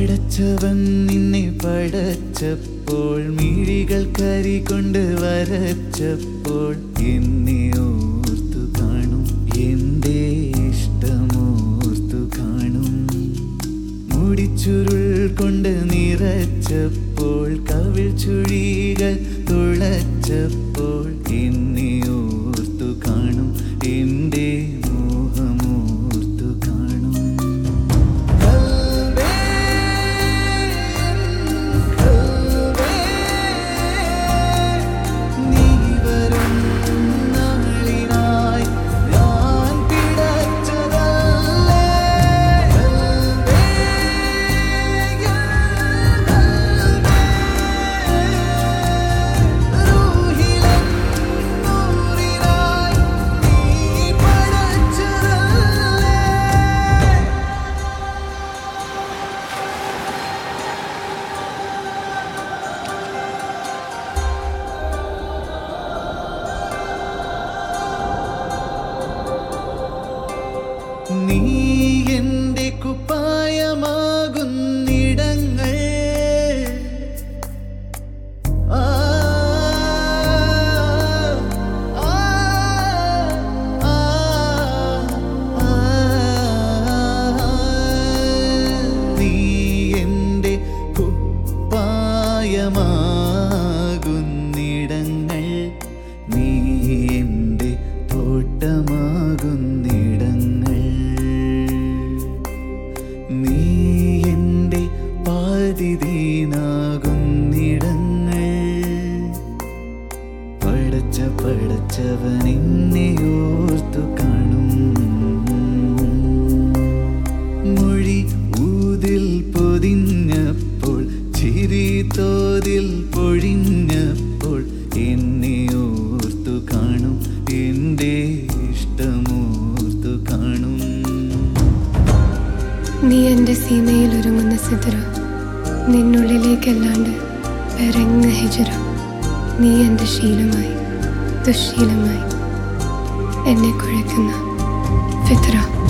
പടച്ചവൻ നിന്നെ പടച്ചപ്പോൾ മിഴികൾ കരി കൊണ്ട് വരച്ചപ്പോൾ എന്നെ ഓർത്തു കാണും എൻ്റെ ഇഷ്ടമോർത്തു കാണും മുടിച്ചുരുൾ കൊണ്ട് നിറച്ചപ്പോൾ കവിൾ ചുഴികൾ തുളച്ചപ്പോൾ എന്നെ ഓർത്തു കാണും എൻ്റെ മോഹമോർത്തു കാണും കൽവേ കൽവേ നീ വരും നാളിനായി ഞാൻ പിടച്ചതല്ലേ കൽവേ റൂഹിലെ നൂറിനായി നീ പടച്ചതല്ലേ നീ എന്റെ കുപ്പായമാകുന്നിടങ്ങൾ ആ, ആ, ആ, ആ, നീ എന്റെ കുപ്പായമാകുന്നിടങ്ങൾ നീ എന്റെ തോട്ടമാകുന്നിടങ്ങൾ നീ എന്റെ പാതിദീനാകുന്നിടങ്ങൾ പടച്ച പടച്ചവൻ എന്നെ ഓർത്തു കാണും മൊഴി ഊതിൽ പൊതിഞ്ഞപ്പോൾ ചിരി തോതിൽ പൊഴിഞ്ഞപ്പോൾ എന്നെ ഓർത്തു കാണും എൻ്റെ ഇഷ്ടമോർത്തു കാണും നീ എൻ്റെ സീമയിൽ ഒരുങ്ങുന്ന സിദ്ര നിന്നുള്ളിലേക്കല്ലാണ്ട് വേറെങ്ങ ഹിജറ നീ എൻ്റെ ശീലമായി ദുശീലമായി എന്നെ കുഴക്കുന്ന ഫിത്ര